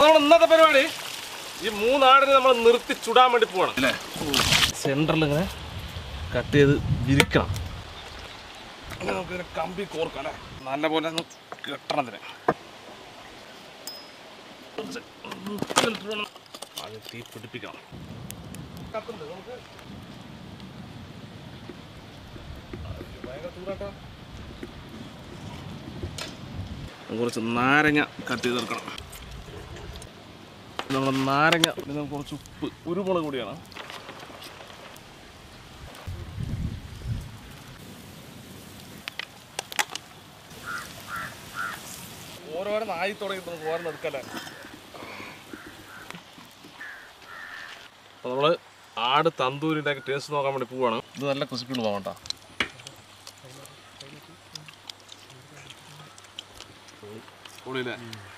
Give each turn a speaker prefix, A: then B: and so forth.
A: നമ്മൾ ഇന്നത്തെ പരിപാടി ഈ മൂന്നാടിനെ നമ്മൾ നിർത്തി ചുടാൻ വേണ്ടി പോവാണ് അല്ലേ സെൻറ്ററിൽ ഇങ്ങനെ കട്ട് ചെയ്ത് വിരിക്കണം അങ്ങനെ നമുക്ക് ഇതിനെ കമ്പി കോർക്കാം അല്ലേ നല്ല പോലെ ഒന്ന് കെട്ടണം ഇതിനെ കുറച്ച് ഉപ്പിലിട്ട് വേണം ആദ്യം തീ പിടിപ്പിക്കണം കത്തുണ്ട് നമുക്ക് ഭയങ്കര ചൂടാക്കാം കുറച്ച് നാരങ്ങ കട്ട് ചെയ്ത് എടുക്കണം നമ്മൾ നാരങ്ങ പിന്നെ കുറച്ച് ഉപ്പ് കുരുമുളക് കൂടിയാണ് ഓരോരോ ആയി തുടങ്ങി നമുക്ക് ഓരോന്ന് എടുക്കല്ലേ അപ്പോൾ നമ്മൾ ആട് തന്തൂരിൻ്റെ ടേസ്റ്റ് നോക്കാൻ വേണ്ടി പോവാണ് ഇത് നല്ല ക്രിസ്പികൾ പോകണ്ട പൊളിയില്ലേ